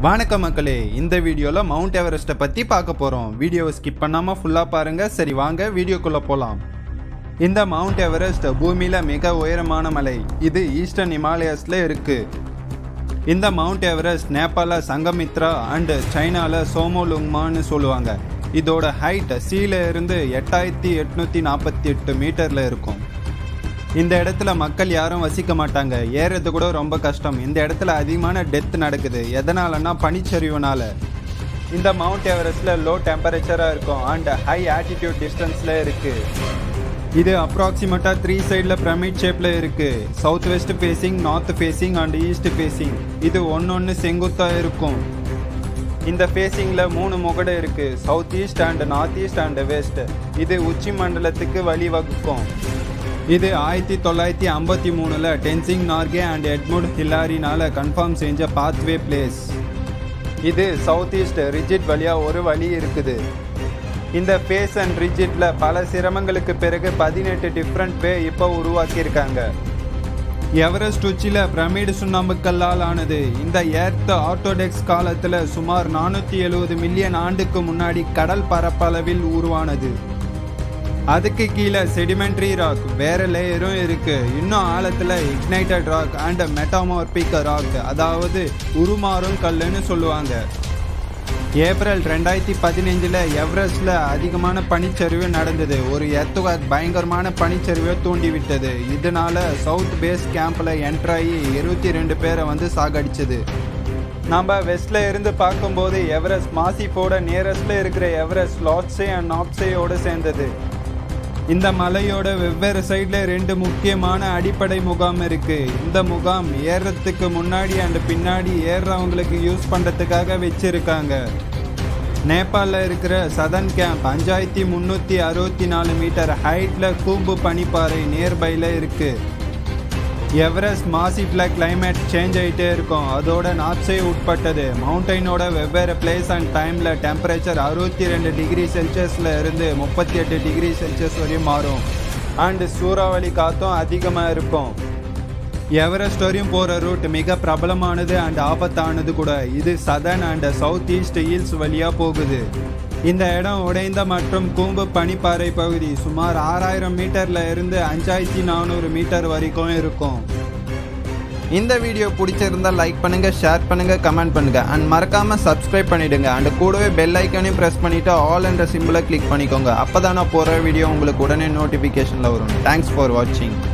வணக்கம் மக்களே இந்த வீடியோவில் மவுண்ட் எவரெஸ்ட்டை பற்றி பார்க்க போகிறோம் வீடியோவை ஸ்கிப் பண்ணாமல் ஃபுல்லாக பாருங்கள் சரி வாங்க வீடியோக்குள்ளே போகலாம் இந்த மவுண்ட் எவரெஸ்ட் பூமியில் மிக உயரமான மலை இது ஈஸ்டர்ன் ஹிமாலயஸில் இருக்குது இந்த மவுண்ட் எவரெஸ்ட் நேபாள சங்கமித்ரா அண்டு சைனாவில் சோமோலுங்மான்னு சொல்லுவாங்க இதோட ஹைட் சீல இருந்து எட்டாயிரத்தி எட்நூற்றி நாற்பத்தி எட்டு மீட்டரில் இருக்கும் இந்த இடத்துல மக்கள் யாரும் வசிக்க மாட்டாங்க ஏறது கூட ரொம்ப கஷ்டம் இந்த இடத்துல அதிகமான டெத் நடக்குது எதனாலன்னா பனிச்சரிவுனால இந்த மவுண்ட் எவரெஸ்ட்ல லோ டெம்பரேச்சராக இருக்கும் அண்ட் ஹை ஆட்டிடியூட் டிஸ்டன்ஸில் இருக்கு இது அப்ராக்சிமேட்டாக த்ரீ சைடில் பிரமிட் ஷேப்பில் இருக்கு south west facing north facing and east facing இது ஒன்று செங்குத்தாக இருக்கும் இந்த ஃபேஸிங்கில் மூணு முகடு இருக்கு south east and north east and west இது உச்சி மண்டலத்துக்கு வழிவகுக்கும் இது ஆயிரத்தி தொள்ளாயிரத்தி ஐம்பத்தி மூணில் டென்சிங் நார்கே அண்ட் எட்முட் ஹில்லாரினால கன்ஃபார்ம் செஞ்ச பாத்வே பிளேஸ் இது சவுத் ஈஸ்ட் ரிஜிட் வழியாக ஒரு வழி இருக்குது இந்த ஃபேஸ் அண்ட் ரிஜிட்டில் பல சிரமங்களுக்கு பிறகு பதினெட்டு டிஃப்ரெண்ட் வே இப்போ உருவாக்கியிருக்காங்க எவரெஸ்ட் உச்சியில் பிரமிடு சுண்ணாம்புக்கல்லால் ஆனது இந்த ஏர்த் ஆர்த்தோடெக்ஸ் காலத்தில் சுமார் நானூற்றி எழுபது மில்லியன் ஆண்டுக்கு முன்னாடி கடல் பரப்பளவில் உருவானது அதுக்கு கீழே செடிமெண்ட்ரி ராக் வேற லேயரும் இருக்கு இன்னும் ஆழத்துல ignited rock and metamorphic rock அதாவது உருமாறும் கல்லுன்னு சொல்லுவாங்க ஏப்ரல் ரெண்டாயிரத்தி பதினஞ்சில் எவரெஸ்டில் அதிகமான பனிச்சரிவு நடந்தது ஒரு எர்த்துவாக் பயங்கரமான பனிச்சரிவை தூண்டிவிட்டது இதனால சவுத் பேஸ் கேம்பில் என்ட்ராகி இருபத்தி ரெண்டு பேரை வந்து சாகடிச்சது நம்ம வெஸ்ட்ல இருந்து பார்க்கும்போது எவரெஸ்ட் மாசிப்போட நியரஸ்ட்ல இருக்கிற எவரெஸ்ட் லாட்ஸே அண்ட் நாப்ஸேயோட சேர்ந்தது இந்த மலையோட வெவ்வேறு சைட்ல ரெண்டு முக்கியமான அடிப்படை முகாம் இருக்கு இந்த முகாம் ஏறுறதுக்கு முன்னாடி அண்ட் பின்னாடி ஏறுறவங்களுக்கு யூஸ் பண்றதுக்காக வச்சிருக்காங்க நேபாளில் இருக்கிற சதன் கேம்ப் அஞ்சாயிரத்தி முந்நூற்றி அறுபத்தி நாலு மீட்டர் ஹைட்டில் கூம்பு பனிப்பாறை நியர்பையில் இருக்குது எவரெஸ்ட் மாசிஃபில் கிளைமேட் சேஞ்ச் ஆகிட்டே இருக்கும் அதோட நார்த்ஸே உட்பட்டது மவுண்டனோட வெவ்வேறு பிளேஸ் அண்ட் டைமில் டெம்பரேச்சர் அறுபத்தி ரெண்டு டிகிரி செல்சியஸில் இருந்து முப்பத்தி எட்டு டிகிரி செல்சியஸ் வரையும் மாறும் அண்ட் சூறாவளி காற்றும் அதிகமாக இருக்கும் எவரெஸ்ட் வரையும் போகிற ரூட் மிக பிரபலமானது அண்ட் ஆபத்தானது கூட இது southern and south east hills வழியாக போகுது இந்த இடம் உடைந்த மற்றும் கூம்பு பனிப்பாறை பகுதி சுமார் ஆறாயிரம் மீட்டர்ல இருந்து அஞ்சாயிரத்தி நானூறு மீட்டர் வரைக்கும் இருக்கும் இந்த வீடியோ பிடிச்சிருந்தா லைக் பண்ணுங்க ஷேர் பண்ணுங்க கமெண்ட் பண்ணுங்க அண்ட் மறக்காம சப்ஸ்கிரைப் பண்ணிடுங்க அண்ட் கூடவே பெல் ஐக்கானையும் ப்ரெஸ் பண்ணிட்டு ஆல் என்ற சிம்பிளை கிளிக் பண்ணிக்கோங்க அப்பதான் நான் போற வீடியோ உங்களுக்கு உடனே நோட்டிஃபிகேஷன்ல வரும் தேங்க்ஸ் ஃபார் வாட்சிங்